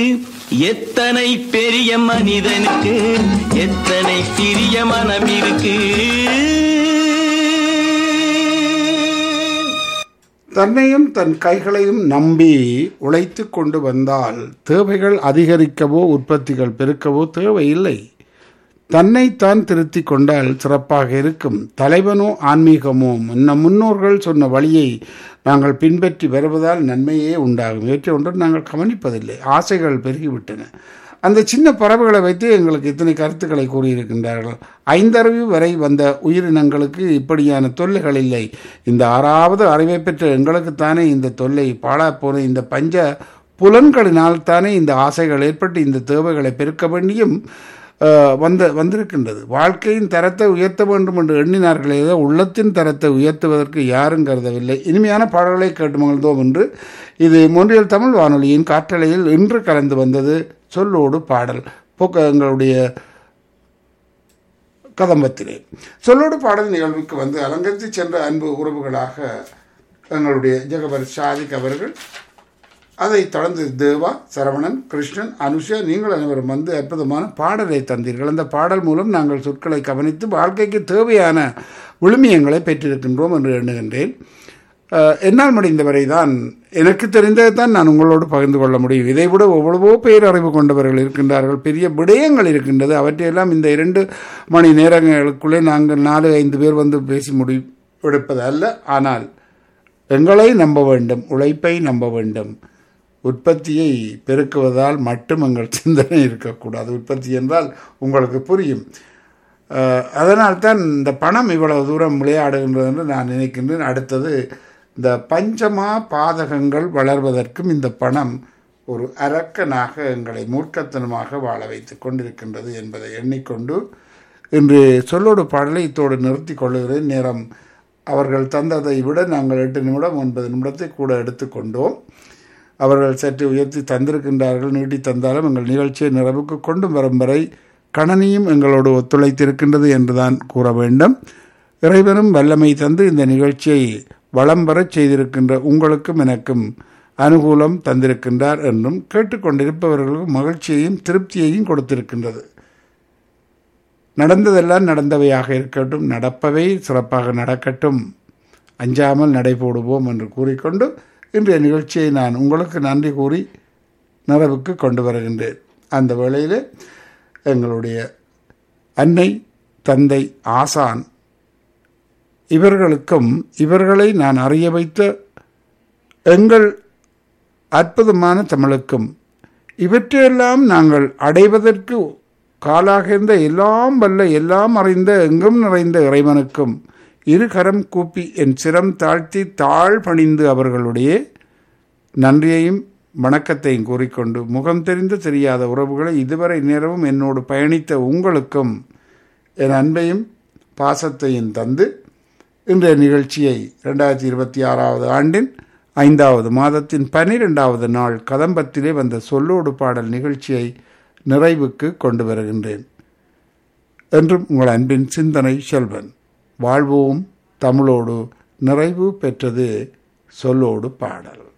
எத்தனை பெரிய மனிதனுக்கு எத்தனை சிறிய மனம் இருக்கு தன்னையும் தன் கைகளையும் நம்பி உழைத்து கொண்டு வந்தால் தேவைகள் அதிகரிக்கவோ உற்பத்திகள் பெருக்கவோ தேவையில்லை தன்னைத்தான் திருத்திக் கொண்டால் சிறப்பாக இருக்கும் தலைவனோ ஆன்மீகமோ முன்ன முன்னோர்கள் சொன்ன வழியை நாங்கள் பின்பற்றி வருவதால் நன்மையே உண்டாகும் இவற்றை ஒன்று நாங்கள் கவனிப்பதில்லை ஆசைகள் பெருகிவிட்டன அந்த சின்ன பறவைகளை வைத்து எங்களுக்கு இத்தனை கருத்துக்களை கூறியிருக்கின்றார்கள் ஐந்தறிவு வரை வந்த உயிரினங்களுக்கு இப்படியான தொல்லைகள் இல்லை இந்த ஆறாவது அறிவை பெற்ற எங்களுக்குத்தானே இந்த தொல்லை பாழாப்போன இந்த பஞ்ச புலன்களினால் தானே இந்த ஆசைகள் ஏற்பட்டு இந்த தேவைகளை பெருக்க வேண்டியும் அஹ், வந்த வந்திருக்கின்றது வாழ்க்கையின் தரத்தை உயர்த்த வேண்டும் என்று எண்ணினார்களே தவிர உள்ளத்தின் தரத்தை உயர்த்துவதற்கு யாரும் கருதவில்லை இனிமையான பாடல்களை கேட்டு மகிழ்ந்தோம் என்று இது மொன்றியல் தமிழ் வானொலியின் காற்றலையில் இன்று கலந்து வந்தது சொல்லோடு பாடல் போக்க எங்களுடைய கதம்பத்திலே சொல்லோடு பாடல் நிகழ்வுக்கு வந்து அலங்கரித்து சென்ற அன்பு உறவுகளாக எங்களுடைய ஜெகபர் ஷாதிக் அவர்கள் அதைத் தொடர்ந்து தேவா சரவணன் கிருஷ்ணன் அனுஷா நீங்கள் அனைவரும் வந்து அற்புதமான பாடலை தந்தீர்கள் அந்த பாடல் மூலம் நாங்கள் சொற்களை கவனித்து வாழ்க்கைக்கு தேவையான விழுமியங்களை பெற்றிருக்கின்றோம் என்று எண்ணுகின்றேன் அஹ், என்னால் முடிந்தவரை தான் எனக்கு தெரிந்ததை தான் நான் உங்களோடு பகிர்ந்து கொள்ள முடியும் இதைவிட எவ்வளவோ பேரறிவு கொண்டவர்கள் இருக்கின்றார்கள் பெரிய விடயங்கள் இருக்கின்றது அவற்றையெல்லாம் இந்த இரண்டு மணி நேரங்களுக்குள்ளே நாங்கள் நாலு ஐந்து பேர் வந்து பேசி முடி எடுப்பது அல்ல ஆனால் எங்களை நம்ப வேண்டும் உழைப்பை நம்ப வேண்டும் உற்பத்தியை பெருக்குவதால் மட்டும் எங்கள் சிந்தனை இருக்கக்கூடாது உற்பத்தி என்றால் உங்களுக்கு புரியும் அஹ், அதனால்தான் இந்த பணம் இவ்வளவு தூரம் விளையாடுகின்றது என்று நான் நினைக்கின்றேன் அடுத்தது இந்த பஞ்சமா பாதகங்கள் வளர்வதற்கும் இந்த பணம் ஒரு அரக்கனாக எங்களை மூர்க்கத்தனமாக வாழ வைத்துக் கொண்டிருக்கின்றது என்பதை எண்ணிக்கொண்டு இன்று சொல்லோடு பாடலை இத்தோடு நிறுத்தி கொள்ளுகிறேன் நேரம் அவர்கள் தந்ததை விட நாங்கள் எட்டு நிமிடம் ஒன்பது நிமிடத்தை கூட எடுத்துக்கொண்டோம் அவர்கள் சற்று உயர்த்தி தந்திருக்கின்றார்கள் நீட்டி தந்தாலும் எங்கள் நிகழ்ச்சியை நிறைவுக்கு கொண்டு வரும் வரை கணனியும் எங்களோடு ஒத்துழைத்திருக்கின்றது என்றுதான் கூற வேண்டும் இறைவனும் வல்லமை தந்து இந்த நிகழ்ச்சியை வளம் வரச் செய்திருக்கின்ற உங்களுக்கும் எனக்கும் அனுகூலம் தந்திருக்கின்றார் என்றும் கேட்டுக்கொண்டிருப்பவர்களுக்கு மகிழ்ச்சியையும் திருப்தியையும் கொடுத்திருக்கின்றது நடந்ததெல்லாம் நடந்தவையாக இருக்கட்டும் நடப்பவை சிறப்பாக நடக்கட்டும் அஞ்சாமல் நடைபோடுவோம் என்று கூறிக்கொண்டு இன்றைய நிகழ்ச்சியை நான் உங்களுக்கு நன்றி கூறி நிறைவுக்கு கொண்டு வருகின்றேன் அந்த வேளையில் எங்களுடைய அன்னை தந்தை ஆசான் இவர்களுக்கும் இவர்களை நான் அறிய வைத்த எங்கள் அற்புதமான தமிழுக்கும் இவற்றையெல்லாம் நாங்கள் அடைவதற்கு காலாக இருந்த எல்லாம் வல்ல எல்லாம் அறிந்த எங்கும் நிறைந்த இறைவனுக்கும் இரு கரம் கூப்பி என் சிரம் தாழ்த்தி தாழ் பணிந்து அவர்களுடைய நன்றியையும் வணக்கத்தையும் கூறிக்கொண்டு முகம் தெரிந்து தெரியாத உறவுகளை இதுவரை நேரமும் என்னோடு பயணித்த உங்களுக்கும் என் அன்பையும் பாசத்தையும் தந்து இன்றைய நிகழ்ச்சியை ரெண்டாயிரத்தி இருபத்தி ஆறாவது ஆண்டின் ஐந்தாவது மாதத்தின் பனிரெண்டாவது நாள் கதம்பத்திலே வந்த சொல்லோடு பாடல் நிகழ்ச்சியை நிறைவுக்கு கொண்டு வருகின்றேன் என்றும் உங்கள் அன்பின் சிந்தனை செல்வன் வாழ்வோம் தமிழோடு நிறைவு பெற்றது சொல்லோடு பாடல்